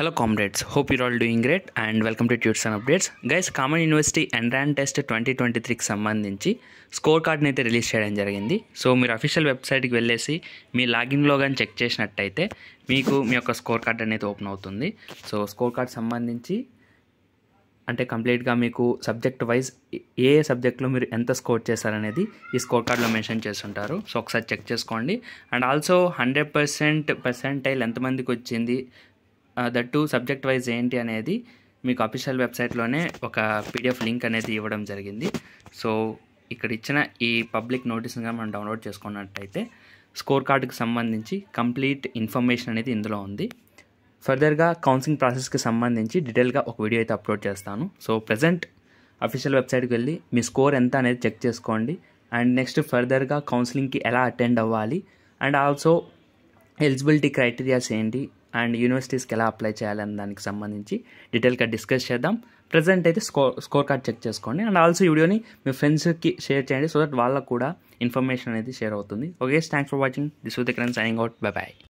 Hello comrades, hope you're all doing great and welcome to Tutors and Updates. Guys common university entrance test twenty twenty త్రీకి సంబంధించి score కార్డ్ని అయితే release చేయడం జరిగింది so మీరు official వెబ్సైట్కి వెళ్ళేసి మీ లాగిన్లో కానీ చెక్ చేసినట్టయితే మీకు మీ యొక్క స్కోర్ కార్డ్ అనేది ఓపెన్ అవుతుంది సో స్కోర్ కార్డ్ సంబంధించి అంటే కంప్లీట్గా మీకు సబ్జెక్ట్ వైజ్ ఏ సబ్జెక్ట్లో మీరు ఎంత స్కోర్ చేశారనేది ఈ స్కోర్ కార్డ్లో మెన్షన్ చేస్తుంటారు సో ఒకసారి చెక్ చేసుకోండి and also hundred percent percentile ఎంతమందికి వచ్చింది దట్ టు సబ్జెక్ట్ వైజ్ ఏంటి అనేది మీకు అఫీషియల్ వెబ్సైట్లోనే ఒక పీడిఎఫ్ లింక్ అనేది ఇవ్వడం జరిగింది సో ఇక్కడ ఇచ్చిన ఈ పబ్లిక్ నోటీస్గా మనం డౌన్లోడ్ చేసుకున్నట్టయితే స్కోర్ కార్డుకి సంబంధించి కంప్లీట్ ఇన్ఫర్మేషన్ అనేది ఇందులో ఉంది ఫర్దర్గా కౌన్సిలింగ్ ప్రాసెస్కి సంబంధించి డీటెయిల్గా ఒక వీడియో అయితే అప్లోడ్ చేస్తాను సో ప్రజెంట్ అఫీషియల్ వెబ్సైట్కి వెళ్ళి మీ స్కోర్ ఎంత అనేది చెక్ చేసుకోండి అండ్ నెక్స్ట్ ఫర్దర్గా కౌన్సిలింగ్కి ఎలా అటెండ్ అవ్వాలి అండ్ ఆల్సో ఎలిజిబిలిటీ క్రైటీరియాస్ ఏంటి అండ్ యూనివర్సిటీస్కి ఎలా అప్లై చేయాలని దానికి సంబంధించి డీటెయిల్గా డిస్కస్ చేద్దాం ప్రజెంట్ అయితే స్కోర్ స్కోర్ కార్డ్ చెక్ చేసుకోండి అండ్ ఆల్సో ఈ వీడియోని మీ ఫ్రెండ్స్కి షేర్ చేయండి సో దట్ వాళ్ళకు కూడా ఇన్ఫర్మేషన్ అనేది షేర్ అవుతుంది okay thanks for watching this with signing out bye bye